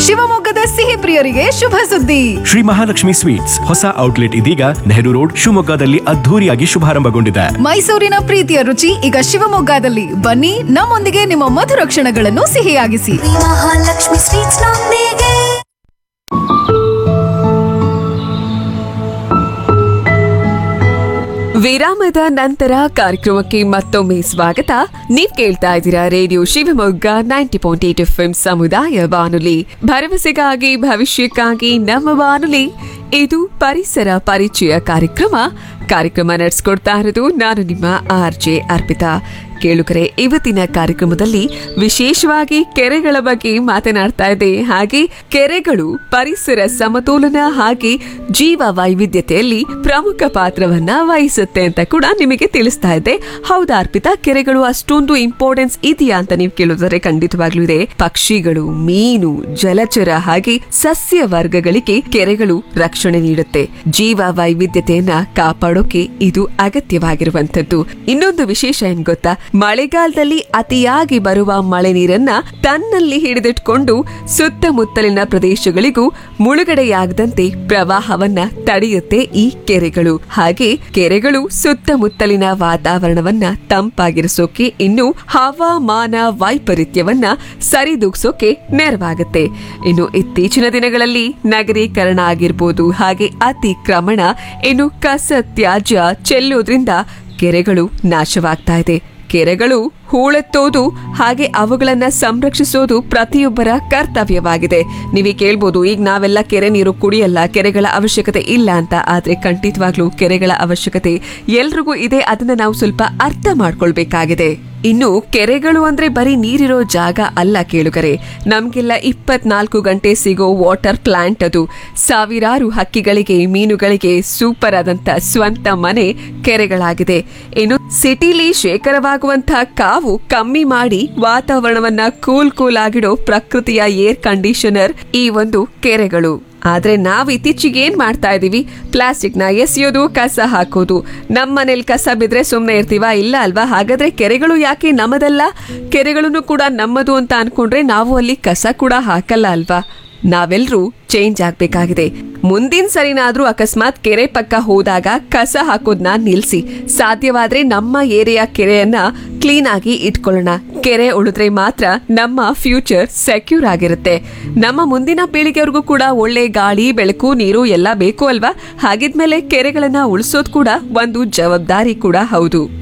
ಶಿವಮೊಗ್ಗದ ಸಿಹಿ ಪ್ರಿಯರಿಗೆ ಶುಭ ಸುದ್ದಿ ಶ್ರೀ ಮಹಾಲಕ್ಷ್ಮಿ ಸ್ವೀಟ್ಸ್ ಹೊಸ ಔಟ್ಲೆಟ್ ಇದೀಗ ನೆಹರು ರೋಡ್ ಶಿವಮೊಗ್ಗದಲ್ಲಿ ಅದ್ಧೂರಿಯಾಗಿ ಶುಭಾರಂಭಗೊಂಡಿದೆ ಮೈಸೂರಿನ ಪ್ರೀತಿಯ ರುಚಿ ಈಗ ಶಿವಮೊಗ್ಗದಲ್ಲಿ ಬನ್ನಿ ನಮ್ಮೊಂದಿಗೆ ನಿಮ್ಮ ಮಧುರ ಕ್ಷಣಗಳನ್ನು ಸಿಹಿಯಾಗಿಸಿ ಶ್ರೀ ಮಹಾಲಕ್ಷ್ಮಿ ಸ್ವೀಟ್ಸ್ ನೊಂದಿಗೆ ವಿರಾಮದ ನಂತರ ಕಾರ್ಯಕ್ರಮಕ್ಕೆ ಮತ್ತೊಮ್ಮೆ ಸ್ವಾಗತ ನೀವ್ ಕೇಳ್ತಾ ಇದ್ದೀರಾ radio Shivamogga ninety point eight F ಸಮುದಾಯ ಬಾನುಲಿ ಭರವಸೆಗಾಗಿ ಭವಿಷ್ಯಕ್ಕಾಗಿ ನಮ್ಮ ಬಾನುಲಿ ಇದು ಪರಿಸರ ಪರಿಚಯ ಕಾರ್ಯಕ್ರಮ ಕಾರ್ಯಕ್ರಮ ನಡೆಸ್ಕೊಡ್ತಾ ಇರೋದು ನಾನು ನಿಮ್ಮ ಆರ್ ಜೆ ಅರ್ಪಿತಾ ಕೇಳುಗರೆ ಇವತ್ತಿನ ಕಾರ್ಯಕ್ರಮದಲ್ಲಿ ವಿಶೇಷವಾಗಿ ಕೆರೆಗಳ ಬಗ್ಗೆ ಮಾತನಾಡ್ತಾ ಇದೆ ಹಾಗೆ ಕೆರೆಗಳು ಪರಿಸರ ಸಮತೋಲನ ಹಾಗೆ ಜೀವ ವೈವಿಧ್ಯತೆಯಲ್ಲಿ ಪ್ರಮುಖ ಪಾತ್ರವನ್ನ ವಹಿಸುತ್ತೆ ಅಂತ ಕೂಡ ನಿಮಗೆ ತಿಳಿಸ್ತಾ ಇದೆ ಹೌದಾ ಅರ್ಪಿತಾ ಕೆರೆಗಳು ಅಷ್ಟೊಂದು ಇಂಪಾರ್ಟೆನ್ಸ್ ಇದೆಯಾ ಅಂತ ನೀವು ಕೇಳಿದರೆ ಖಂಡಿತವಾಗ್ಲೂ ಇದೆ ಪಕ್ಷಿಗಳು ಮೀನು ಜಲಚರ ಹಾಗೆ ಸಸ್ಯ ವರ್ಗಗಳಿಗೆ ಕೆರೆಗಳು ರಕ್ಷಣೆ ನೀಡುತ್ತೆ ಜೀವ ವೈವಿಧ್ಯತೆಯನ್ನ ಕಾಪಾಡೋಕೆ ಇದು ಅಗತ್ಯವಾಗಿರುವಂತದ್ದು ಇನ್ನೊಂದು ವಿಶೇಷ ಏನ್ ಗೊತ್ತಾ ಮಳೆಗಾಲದಲ್ಲಿ ಅತಿಯಾಗಿ ಬರುವ ಮಳೆ ನೀರನ್ನ ತನ್ನಲ್ಲಿ ಹಿಡಿದಿಟ್ಕೊಂಡು ಸುತ್ತಮುತ್ತಲಿನ ಪ್ರದೇಶಗಳಿಗೂ ಮುಳುಗಡೆಯಾಗದಂತೆ ಪ್ರವಾಹವನ್ನ ತಡೆಯುತ್ತೆ ಈ ಕೆರೆಗಳು ಹಾಗೆ ಕೆರೆಗಳು ಸುತ್ತಮುತ್ತಲಿನ ವಾತಾವರಣವನ್ನ ತಂಪಾಗಿರಿಸೋಕೆ ಇನ್ನು ಹವಾಮಾನ ವೈಪರೀತ್ಯವನ್ನ ಸರಿದೂಗ್ಸೋಕೆ ನೆರವಾಗುತ್ತೆ ಇನ್ನು ಇತ್ತೀಚಿನ ದಿನಗಳಲ್ಲಿ ನಗರೀಕರಣ ಆಗಿರ್ಬೋದು ಹಾಗೆ ಅತಿಕ್ರಮಣ ಇನ್ನು ಕಸ ತ್ಯಾಜ್ಯ ಚೆಲ್ಲೋದ್ರಿಂದ ಕೆರೆಗಳು ನಾಶವಾಗ್ತಾ ಇದೆ ಕೆರೆಗಳು ಹೂಳೆತ್ತೋದು ಹಾಗೆ ಅವುಗಳನ್ನ ಸಂರಕ್ಷಿಸೋದು ಪ್ರತಿಯೊಬ್ಬರ ಕರ್ತವ್ಯವಾಗಿದೆ ನೀವೇ ಕೇಳ್ಬೋದು ಈಗ ನಾವೆಲ್ಲ ಕೆರೆ ನೀರು ಕುಡಿಯಲ್ಲ ಕೆರೆಗಳ ಅವಶ್ಯಕತೆ ಇಲ್ಲ ಅಂತ ಆದ್ರೆ ಖಂಡಿತವಾಗ್ಲೂ ಕೆರೆಗಳ ಅವಶ್ಯಕತೆ ಎಲ್ರಿಗೂ ಇದೆ ಅದನ್ನ ನಾವು ಸ್ವಲ್ಪ ಅರ್ಥ ಮಾಡ್ಕೊಳ್ಬೇಕಾಗಿದೆ ಇನ್ನು ಕೆರೆಗಳು ಅಂದ್ರೆ ಬರೀ ನೀರಿರೋ ಜಾಗ ಅಲ್ಲ ಕೇಳುಗರೆ ನಮ್ಗೆಲ್ಲ ಇಪ್ಪತ್ನಾಲ್ಕು ಗಂಟೆ ಸಿಗೋ ವಾಟರ್ ಪ್ಲಾಂಟ್ ಅದು ಸಾವಿರಾರು ಹಕ್ಕಿಗಳಿಗೆ ಮೀನುಗಳಿಗೆ ಸೂಪರ್ ಆದಂತ ಸ್ವಂತ ಮನೆ ಕೆರೆಗಳಾಗಿದೆ ಇನ್ನು ಸಿಟಿಲಿ ಶೇಖರವಾಗುವಂತಹ ಕಾವು ಕಮ್ಮಿ ಮಾಡಿ ವಾತಾವರಣವನ್ನ ಕೂಲ್ ಕೂಲ್ ಆಗಿಡೋ ಪ್ರಕೃತಿಯ ಏರ್ ಕಂಡೀಷನರ್ ಈ ಒಂದು ಕೆರೆಗಳು ಆದ್ರೆ ನಾವು ಇತ್ತೀಚೆಗೆ ಏನ್ ಮಾಡ್ತಾ ಇದೀವಿ ಪ್ಲಾಸ್ಟಿಕ್ ನ ಎಸೆಯೋದು ಕಸ ಹಾಕೋದು ನಮ್ಮ ಮನೇಲಿ ಕಸ ಬಿದ್ರೆ ಸುಮ್ಮನೆ ಇರ್ತೀವಾ ಇಲ್ಲ ಅಲ್ವಾ ಹಾಗಾದ್ರೆ ಕೆರೆಗಳು ಯಾಕೆ ನಮ್ಮದಲ್ಲ ಕೆರೆಗಳನ್ನು ಕೂಡ ನಮ್ಮದು ಅಂತ ಅನ್ಕೊಂಡ್ರೆ ನಾವು ಅಲ್ಲಿ ಕಸ ಕೂಡ ಹಾಕಲ್ಲ ಅಲ್ವಾ ನಾವೆಲ್ಲರೂ ಚೇಂಜ್ ಆಗ್ಬೇಕಾಗಿದೆ ಮುಂದಿನ ಸರಿನಾದ್ರೂ ಅಕಸ್ಮಾತ್ ಕೆರೆ ಪಕ್ಕ ಹೋದಾಗ ಕಸ ಹಾಕೋದ್ನ ನಿಲ್ಸಿ ಸಾಧ್ಯವಾದ್ರೆ ನಮ್ಮ ಏರಿಯಾ ಕೆರೆಯನ್ನ ಕ್ಲೀನ್ ಆಗಿ ಇಟ್ಕೊಳ್ಳೋಣ ಕೆರೆ ಉಳಿದ್ರೆ ಮಾತ್ರ ನಮ್ಮ ಫ್ಯೂಚರ್ ಸೆಕ್ಯೂರ್ ಆಗಿರುತ್ತೆ ನಮ್ಮ ಮುಂದಿನ ಪೀಳಿಗೆಯವ್ರಿಗೂ ಕೂಡ ಒಳ್ಳೆ ಗಾಳಿ ಬೆಳಕು ನೀರು ಎಲ್ಲ ಬೇಕು ಅಲ್ವಾ ಹಾಗಿದ್ಮೇಲೆ ಕೆರೆಗಳನ್ನ ಉಳಿಸೋದ್ ಕೂಡ ಒಂದು ಜವಾಬ್ದಾರಿ ಕೂಡ ಹೌದು